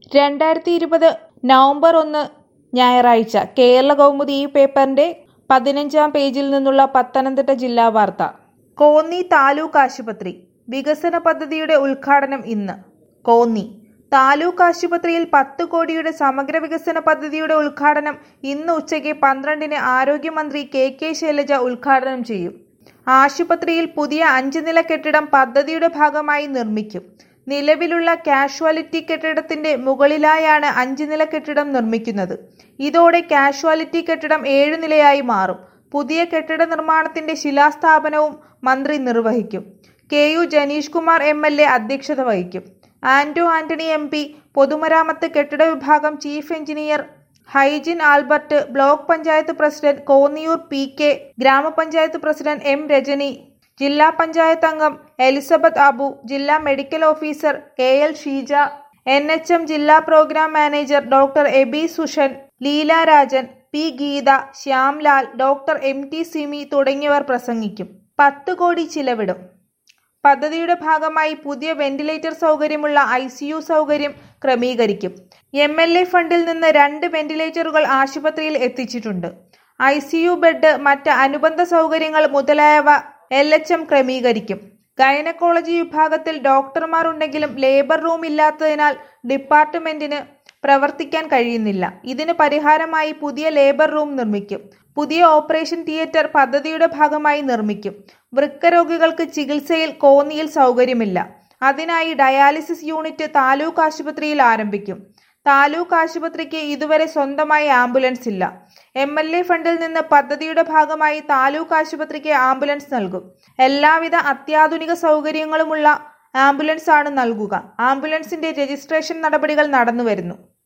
രണ്ടായിരത്തി ഇരുപത് നവംബർ ഒന്ന് ഞായറാഴ്ച കേരള കൗമുദി ഈ പേപ്പറിന്റെ പതിനഞ്ചാം പേജിൽ നിന്നുള്ള പത്തനംതിട്ട ജില്ലാ വാർത്ത കോന്നി താലൂക്ക് ആശുപത്രി വികസന പദ്ധതിയുടെ ഉദ്ഘാടനം ഇന്ന് കോന്നി താലൂക്ക് ആശുപത്രിയിൽ പത്ത് കോടിയുടെ സമഗ്ര വികസന പദ്ധതിയുടെ ഉദ്ഘാടനം ഇന്ന് ഉച്ചയ്ക്ക് പന്ത്രണ്ടിന് ആരോഗ്യമന്ത്രി കെ കെ ശൈലജ ഉദ്ഘാടനം ചെയ്യും ആശുപത്രിയിൽ പുതിയ അഞ്ച് നില കെട്ടിടം പദ്ധതിയുടെ ഭാഗമായി നിർമ്മിക്കും നിലവിലുള്ള കാഷ്വാലിറ്റി കെട്ടിടത്തിന്റെ മുകളിലായാണ് അഞ്ച് നില കെട്ടിടം നിർമ്മിക്കുന്നത് ഇതോടെ കാഷ്വാലിറ്റി കെട്ടിടം ഏഴ് നിലയായി മാറും പുതിയ കെട്ടിട നിർമ്മാണത്തിന്റെ ശിലാസ്ഥാപനവും മന്ത്രി നിർവഹിക്കും K U Janeesh Kumar M L A അധ്യക്ഷത വഹിക്കും ആന്റോ ആന്റണി എം പി പൊതുമരാമത്ത് കെട്ടിട വിഭാഗം chief engineer Hygin Albert block panchayat president Konniyoor P K ഗ്രാമപഞ്ചായത്ത് പ്രസിഡന്റ് എം രജനി ജില്ലാ പഞ്ചായത്ത് അംഗം എലിസബത്ത് അബു ജില്ലാ medical officer K L Sheeja N H M ജില്ലാ programme manager doctor Aby Sushan Leela Rajan P Geetha Shyamlal doctor M T Simi തുടങ്ങിയവർ പ്രസംഗിക്കും പത്ത് കോടി ചിലവിടും പദ്ധതിയുടെ ഭാഗമായി പുതിയ വെന്റിലേറ്റർ സൗകര്യമുള്ള ഐ സിയു സൗകര്യം ക്രമീകരിക്കും എം എൽ എ ഫണ്ടിൽ നിന്ന് രണ്ട് വെന്റിലേറ്ററുകൾ ആശുപത്രിയിൽ എത്തിച്ചിട്ടുണ്ട് ഐ സിയു ബെഡ് മറ്റ് അനുബന്ധ സൗകര്യങ്ങൾ മുതലായവ എൽ എച്ച് എം ക്രമീകരിക്കും ഗൈനക്കോളജി വിഭാഗത്തിൽ ഡോക്ടർമാർ ഉണ്ടെങ്കിലും ലേബർ റൂം ഇല്ലാത്തതിനാൽ ഡിപ്പാർട്ട്മെന്റിന് പ്രവർത്തിക്കാൻ കഴിയുന്നില്ല ഇതിന് പരിഹാരമായി പുതിയ ലേബർ റൂം നിർമ്മിക്കും പുതിയ ഓപ്പറേഷൻ തിയേറ്റർ പദ്ധതിയുടെ ഭാഗമായി നിർമ്മിക്കും വൃക്ക രോഗികൾക്ക് ചികിത്സയിൽ കോന്നിയിൽ സൗകര്യമില്ല അതിനായി ഡയാലിസിസ് യൂണിറ്റ് താലൂക്ക് ആശുപത്രിയിൽ ആരംഭിക്കും താലൂക്ക് ആശുപത്രിക്ക് ഇതുവരെ സ്വന്തമായി ആംബുലൻസ് ഇല്ല എം എൽ എ ഫണ്ടിൽ നിന്ന് പദ്ധതിയുടെ ഭാഗമായി താലൂക്ക് ആശുപത്രിക്ക് ആംബുലൻസ് നൽകും എല്ലാവിധ അത്യാധുനിക സൗകര്യങ്ങളുമുള്ള ആംബുലൻസ് ആണ് നൽകുക ആംബുലൻസിന്റെ രജിസ്ട്രേഷൻ നടപടികൾ നടന്നുവരുന്നു